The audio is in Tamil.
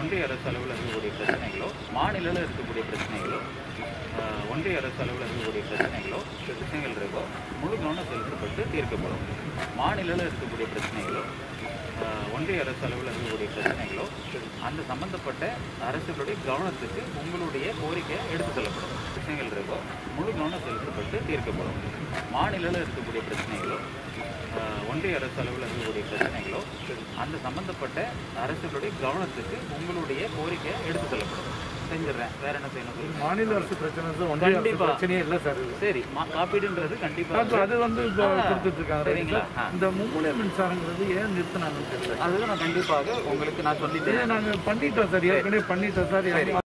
ஒன்றிய அரசு அளவில் இருக்கக்கூடிய பிரச்சனைகளோ மாநிலத்தில் இருக்கக்கூடிய பிரச்சனைகளோ ஆஹ், ஒன்றிய அரசு அளவில் இருக்கக்கூடிய பிரச்சனைகளோ பிரச்சனைகள் இருக்கோ முழு கவனம் செலுத்தப்பட்டு தீர்க்கப்படும் மாநிலத்தில் இருக்கக்கூடிய பிரச்சனைகளோ ஆஹ், ஒன்றிய அரசு அளவில் இருக்கக்கூடிய பிரச்சனைகளோ அந்த சம்பந்தப்பட்ட அரசுகளுடைய கவனத்துக்கு உங்களுடைய கோரிக்கை எடுத்து செல்லப்படும் பிரச்சனைகள் இருக்கோ முழு கவனம் செலுத்தப்பட்டு தீர்க்கப்படும் மாநிலத்தில் இருக்கக்கூடிய பிரச்சனைகளோ ஆஹ், ஒன்றிய அரசு அளவில் இருக்கக்கூடிய பிரச்சனைகளோ அந்த சம்பந்தப்பட்ட அரசுகளுடைய கவனத்துக்கு உங்களுடைய கோரிக்கை எடுத்து செல்லப்படும் செஞ்சிடறேன் வேற என்ன செய்யணும் சொல்லுங்க மாநில அரசு பிரச்சனை சார் ஒன்றிய அரசு கண்டிப்பா. பிரச்சனையே இல்லை சார் இது. சரி மா- காப்பீடுன்றது கண்டிப்பா அப்ப அது வந்து இப்போ ஆ, கொடுத்துட்டு இருக்காங்க ரைட் சரிங்களா? சார். ஆ. இந்த மும்முனை மின்சாரங்கிறது ஏன் நிறுத்தினாங்கன்னு தெரியல அதுதான் நான் கண்டிப்பாக உங்களுக்கு நான் இது சொல்லிட்டேன் நாங்கள் பண்ணிட்டோம் சார் ஏற்கனவே பண்ணிட்டோம் சார்